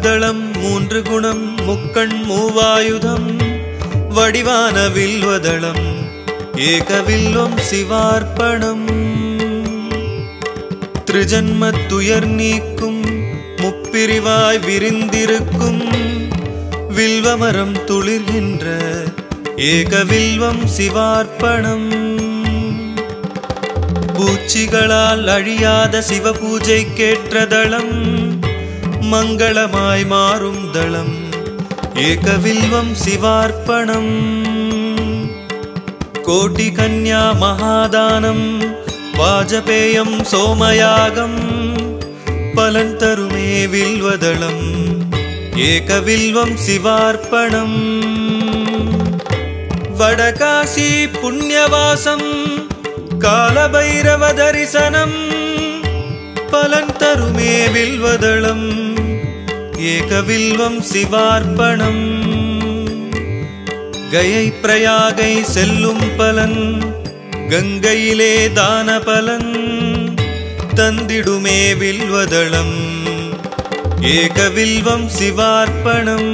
மூன்று தளம் மூன்று குணம் முக்கண் மூவாயுதம் வடிவான வில்வதளம் ஏகவில்வம் சிவார்ப்பணம் திருஜன்மத் துயர் நீக்கும் முப்பிரிவாய் விரிந்திருக்கும் வில்வமரம் துளிர்கின்ற ஏகவில்வம் சிவார்ப்பணம் பூச்சிகளால் அழியாத சிவ பூஜை கேற்றதளம் மங்களமாய் மாறும் தளம் ஏகவில்வம் சிவார்ப்பணம் கோட்டி கன்யா மகாதானம் வாஜபேயம் சோமயாகம் பலன் தருமே வில்வதளம் ஏகவில்வம் சிவார்ப்பணம் வடகாசி புண்ணியவாசம் காலபைரவ தரிசனம் பலன் தருமே வில்வதளம் ஏகவில்வம் சிவார்ப்பணம் கயை பிரயாகை செல்லும் பலன் கங்கையிலே தான பலன் தந்திடுமே வில்வதளம் ஏகவில்வம் சிவார்ப்பணம்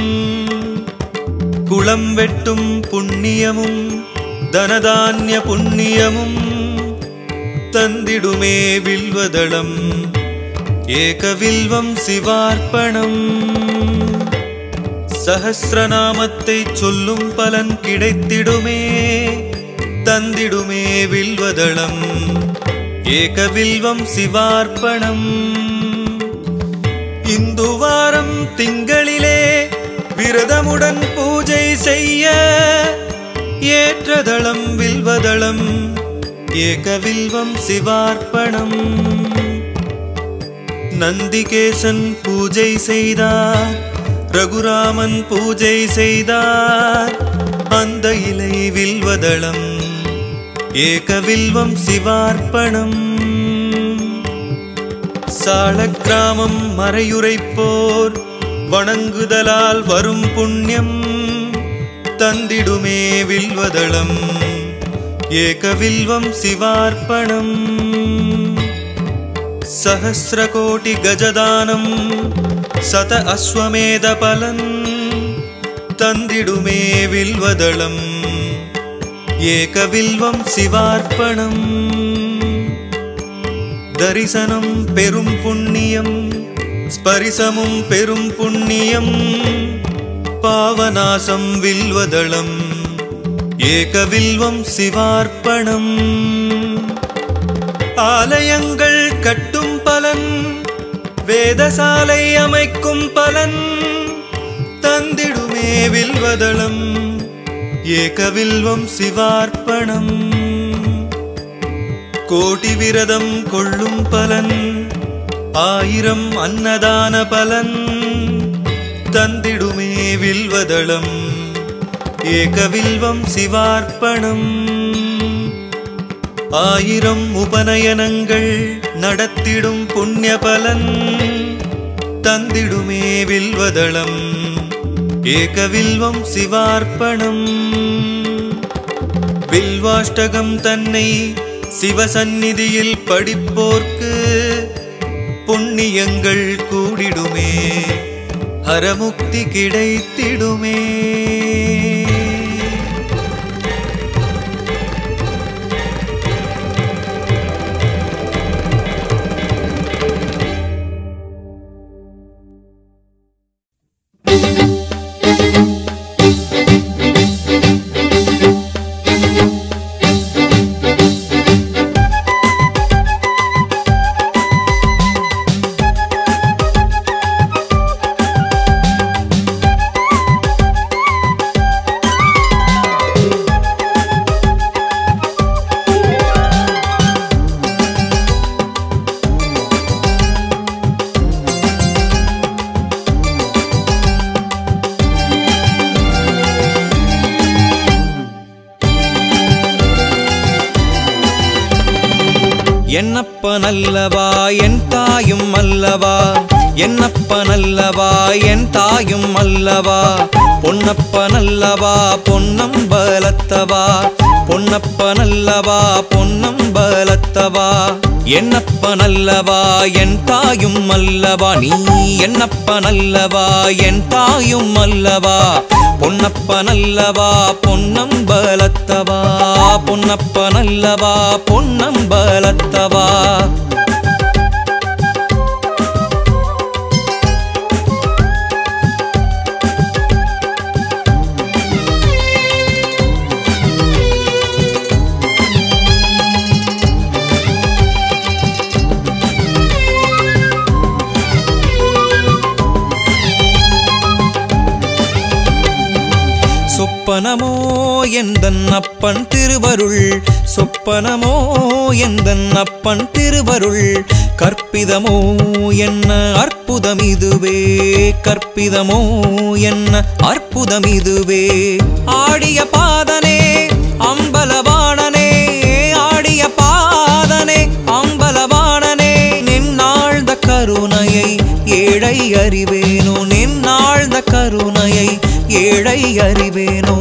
குளம் வெட்டும் புண்ணியமும் தனதான்ய புண்ணியமும் தந்திடுமே வில்வதளம் ஏகவில்வம் சிவார்ப்பணம் சஹசிரநாமத்தை சொல்லும் பலன் கிடைத்திடுமே தந்திடுமே வில்வதளம் ஏகவில்வம் சிவார்ப்பணம் இந்து வாரம் திங்களிலே விரதமுடன் பூஜை செய்ய ஏற்றதளம் வில்வதளம் ஏகவில்வம் சிவார்ப்பணம் நந்திகேசன் பூஜை செய்தார் ரகுராமன் பூஜை செய்தார் அந்த இலை வில்வதளம் ஏகவில்வம் சிவார்ப்பணம் சாளக்கிராமம் மறையுரைப்போர் வணங்குதலால் வரும் புண்ணியம் தந்திடுமே வில்வதளம் ஏகவில்வம் சிவார்ப்பணம் சஹசிரகோட்டி கஜதானம் சத அஸ்வமேத பலன் தந்திடுமே வில்வதளம் ஏகவில்வம் சிவார்ப்பணம் தரிசனம் பெரும் புண்ணியம் ஸ்பரிசமும் பெரும் புண்ணியம் பாவநாசம் வில்வதளம் ஏகவில்வம் சிவார்ப்பணம் ஆலயங்கள் கட்டும் பலன் வேதசாலை அமைக்கும் பலன் தந்திடுமே வில்வதளம் ஏகவில்வம் சிவார்ப்பணம் கோடி விரதம் கொள்ளும் பலன் ஆயிரம் அன்னதான பலன் தந்திடுமே வில்வதளம் ஏகவில்வம் சிவார்ப்பணம் ஆயிரம் உபநயனங்கள் நடத்திடும் புண்ணிய பலன் தந்திடுமே வில்வதளம் ஏகவில்வம் சிவார்ப்பணம் வில்வாஷ்டகம் தன்னை சிவசந்நிதியில் படிப்போர்க்கு புண்ணியங்கள் கூடிடுமே ஹரமுக்தி கிடைத்திடுமே என்னப்பனல்லவா என் தாயும் அல்லவா என்னப்பனல்லவா என் தாயும் அல்லவா பொன்னப்பனல்லவா பொன்னம்பலத்தவா பொன்னப்பனல்லவா பொன்னம்பலத்தவா என்னப்பனல்லவா என் தாயும் அல்லவா நீ என்னப்பனல்லவா என் தாயும் அல்லவா பொன்னப்பனல்லவா பொன்னம்பலத்தவா பொன்னப்பனல்லவா பொன்னம்பலத்தவா சொப்பனமோ எந்தன் அப்பன் திருவருள் சொப்பனமோ எந்தன் அப்பன் திருவருள் கற்பிதமோ என்ன அற்புதம் இதுவே கற்பிதமோ என்ன அற்புதம் இதுவே ஆடிய பாதனே அம்பலவாணனே ஆடிய பாதனே அம்பலவாணனே நின்னாழ்ந்த கருணையை ஏழை அறிவேனோ நின்னாழ்ந்த கருணையை ஏழை அறிவேனோ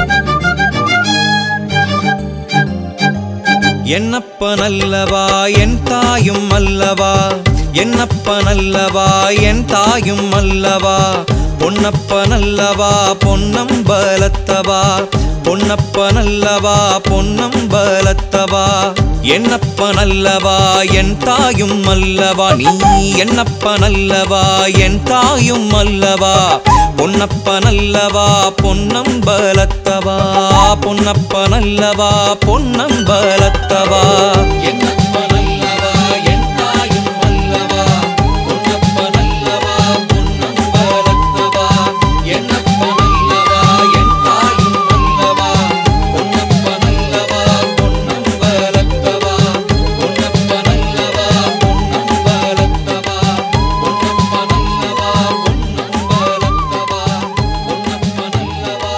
என்னப்பனல்லவா என் தாயும் அல்லவா என்னப்பனல்லவா என் தாயும் அல்லவா பொன்னப்பனல்லவா பொன்னம்பலத்தவா பொன்னப்பனல்லவா பொன்னம்பலத்தவா என்னப்பனல்லவா என் தாயும் அல்லவா நீ என்னப்பனல்லவா என் தாயும் அல்லவா பொன்னப்பனல்லவா பொன்னம்பலத்தவா பொன்னப்பனல்லவா பொன்னம்பலத்தவா என்னப்பனல்லவா என் தாயும் அல்லவா பொன்னப்பனல்லவா பொன்னம்பலத்தவா என்னப்பனல்லவா என் தாயும் அல்லவா பொன்னப்பனல்லவா பொன்னம்பலத்தவா பொன்னப்பனல்லவா பொன்னம்பலத்தவா பொன்னப்பனல்லவா பொன்னம்பலத்தவா பொன்னப்பனல்லவா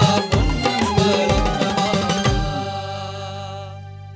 பொன்னம்பலத்தவா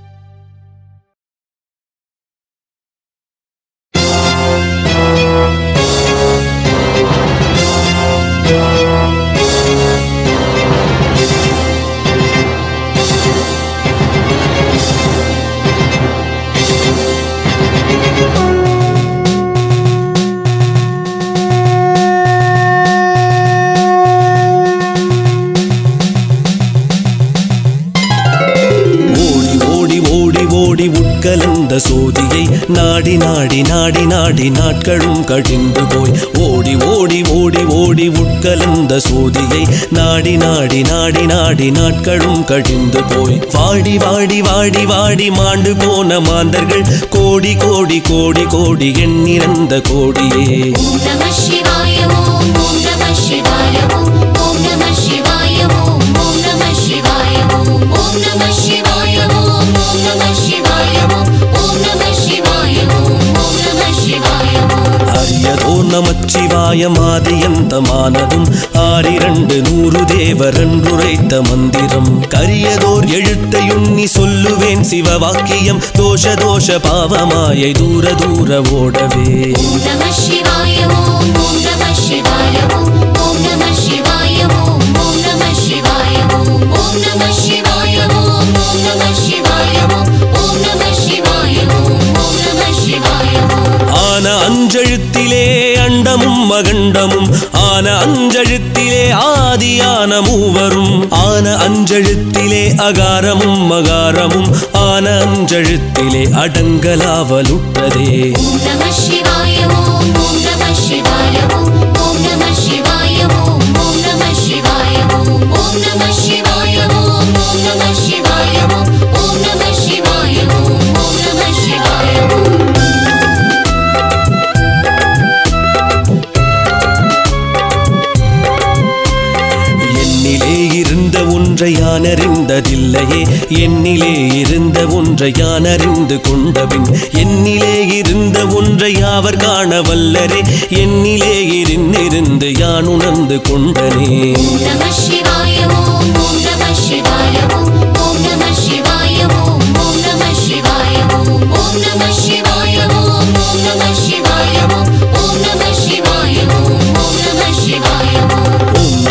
ஓடி ஓடி ஓடி ஓடி உட்கலந்த சோதியை நாடி நாடி நாடி நாடி நாட்களும் கழிந்து போய் ஓடி ஓடி ஓடி ஓடி உட்கலந்த சோதியை நாடி நாடி நாடி நாடி நாட்களும் கழிந்து போய் வாடி வாடி வாடி வாடி மாண்டு போன மாந்தர்கள் கோடி கோடி கோடி கோடி எண்ணிறந்த கோடியே ஓம் நம சிவாய ஓம் ஓம் நம சிவாய ஓம் ஓம் நம சிவாய ஓம் ஓம் நம சிவாய ஓம் ஓம் நம சிவாய ஓம் ஓம் நம சிவாய ஓம் ஓம் நம சிவாய ஓம் ஓம் நம சிவாய ஓம் அரியதோ நமச்சிவாய மாதியந்தமானதும் ஆறிரண்டு நூறு தேவரன்றுரைத்த மந்திரம் கரியதோர் எழுத்தையுண்ணி சொல்லுவேன் சிவவாக்கியம் தோஷ தோஷ பாவமாயை தூர தூர ஓடவே ஓம் நம சிவாய ஓம் ஓம் நம சிவாய ஓம் ஓம் நம சிவாய ஓம் ஓம் நம சிவாய ஓம் ஓம் நம சிவாய ஓம் ஓம் நம சிவாய ஓம் ஓம் நம சிவாய ஓம் ஓம் நம சிவாய ஓம் ஆன அஞ்செழுத்திலே அண்டமும் மகண்டமும் ஆன அஞ்செழுத்திலே ஆதியான மூவரும் ஆன அஞ்செழுத்திலே அகாரமும் மகாரமும் ஆன அஞ்செழுத்திலே அடங்கலாவலுற்றதே ஓம் நம சிவாய ஓம் ஓம் நம சிவாய ஓம் ஓம் நம சிவாய ஓம் ஓம் நம சிவாய ஓம் ஓம் நம சிவாய ஓம் ஓம் நம சிவாய ஓம் ஓம் நம சிவாய ஓம் ஓம் நம சிவாய ஓம் என்னிலே இருந்த ஒன்றை யான் அறிந்ததில்லையே என்னிலே இருந்த ஒன்றை யான் அறிந்து கொண்டபின் என்னிலே இருந்த ஒன்றை யாவர் காண வல்லரே என்னிலே இருந்திருந்து யான் உணர்ந்து கொண்டனே ஓம் நம சிவாய ஓம் ஓம் நம சிவாய ஓம் ஓம் நம சிவாய ஓம் ஓம் நம சிவாய ஓம் ஓம் நம சிவாய ஓம் ஓம் நம சிவாய ஓம் ஓம் நம சிவாய ஓம் ஓம் நம சிவாய ஓம் ஓம்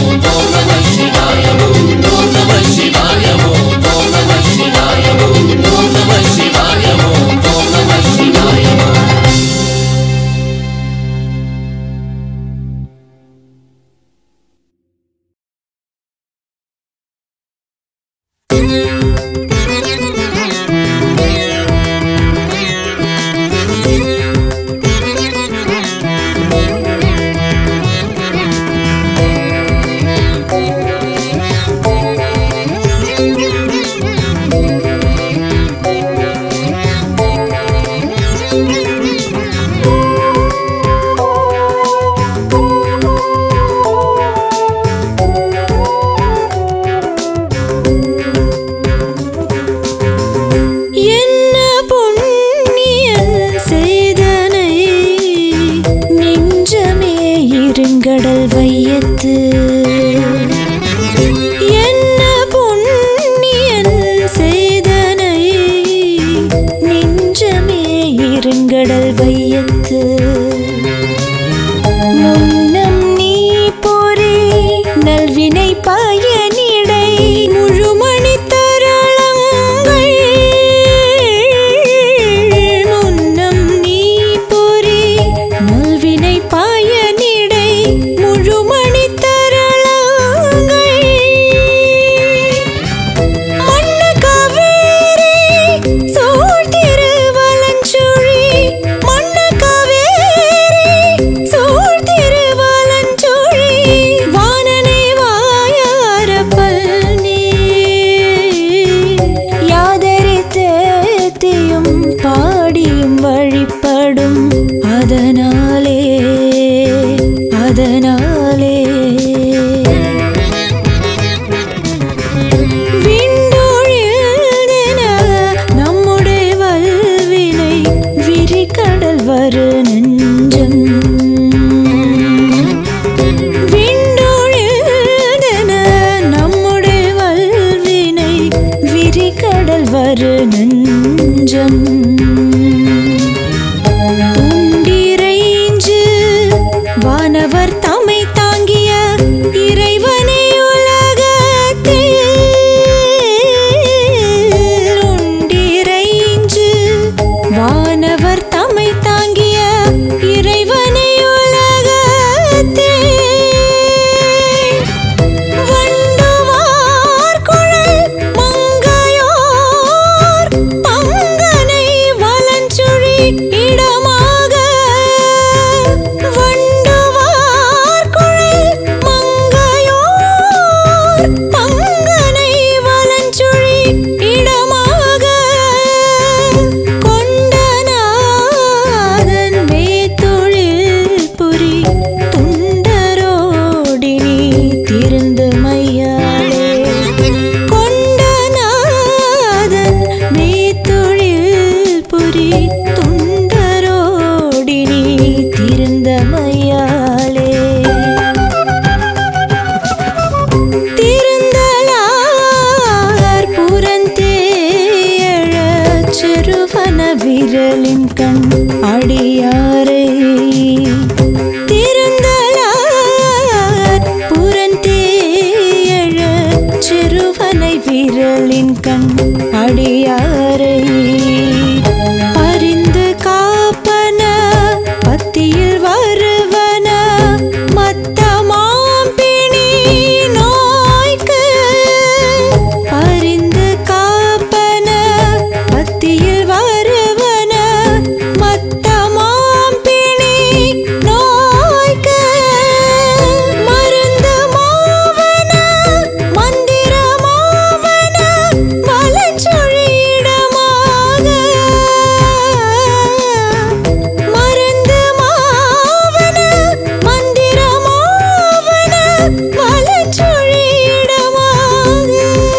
என்ன புண்ணியன் செய்தனை நெஞ்சமே இருங்கடல் வையத்து என்ன புண்ணியன் செய்தனை நெஞ்சமே இருங்கடல் வையத்து முன்னம் நீ பொறி நல்வினை பயனிடை முழுமணி தரளங்கள் முன்னம் நீ பொறி நல்வினை பயனிடை முழுமணி தரளங்கள் மண்ண காவேரி சோழ் திருவலஞ்சுழி மண்ண காவேரி சோழ் திருவலஞ்சுழி வானனை வாயார பல்நீ யாதரித்தேத்தியும் பாடியும் வழிபடும் அதனாலே அதனாலே விண்டொழில்தென நம்முடைய வல்வினை விரிகடல் வரு நெஞ்சம் விண்டொழில்தென நம்முடைய வல்வினை விரிகடல் வரு நெஞ்சம் உண்டிரைஞ்சு வானவர் தமை தாங்கிய இறைவனை உலகத்தில் உண்டிரைஞ்சு வானவர் தமை தாங்கிய இறைவனை உலகத்தில் வண்டுவார் குழல் மங்கையோர் பங்கனை வலஞ்சுழி இடமாக வண்டுவார் குழல் மங்கையோர் பங்கனை வலஞ்சுழி இடமாக கொண்டநாதன் மேத்தொழில் புரி துண்டரோடினி திருந்து மையாளே கொண்டநாதன் மேத்தொழில் புரி துண்டரோடினி திருந்த மையாளே திருந்தலார் புறந்தேழ சிறுவன விரலின் கண் அடியாரை திருந்தலார் புறந்தேழ சிறுவனை விரலின் கண் அடியாரை பரிந்து காப்பன பத்தியில் வருவன மத்தமாம் பிணி நோய்க்கு பரிந்து காப்பன பத்தியில் வருவன மத்தமாம் பிணி நோய்க்கு மருந்து மாவன மந்திரமாவன வலச்சொழியிடமாக மருந்து மாவன மந்திரமாவன வலச்சொழியிடமாக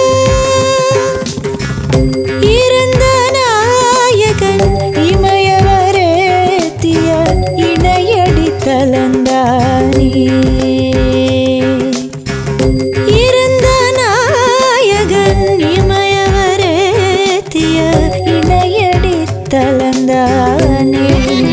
இருந்த நாயகன் இமயவரேத்திய இணையடி தலந்தானே இருந்த நாயகன் இமயவரேத்திய இணையடி தலந்தானே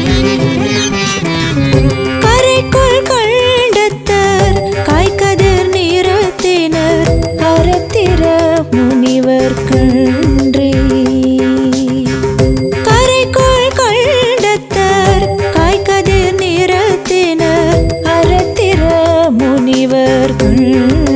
கரைக்குள் கண்டத்தர் காய்கதிர் நிறத்தினர் அறத்திர முனிவர் கன்றே கரைக்குள் கண்டத்தர் காய்கதிர் நிறத்தினர் அறத்திர முனிவர் கன்றே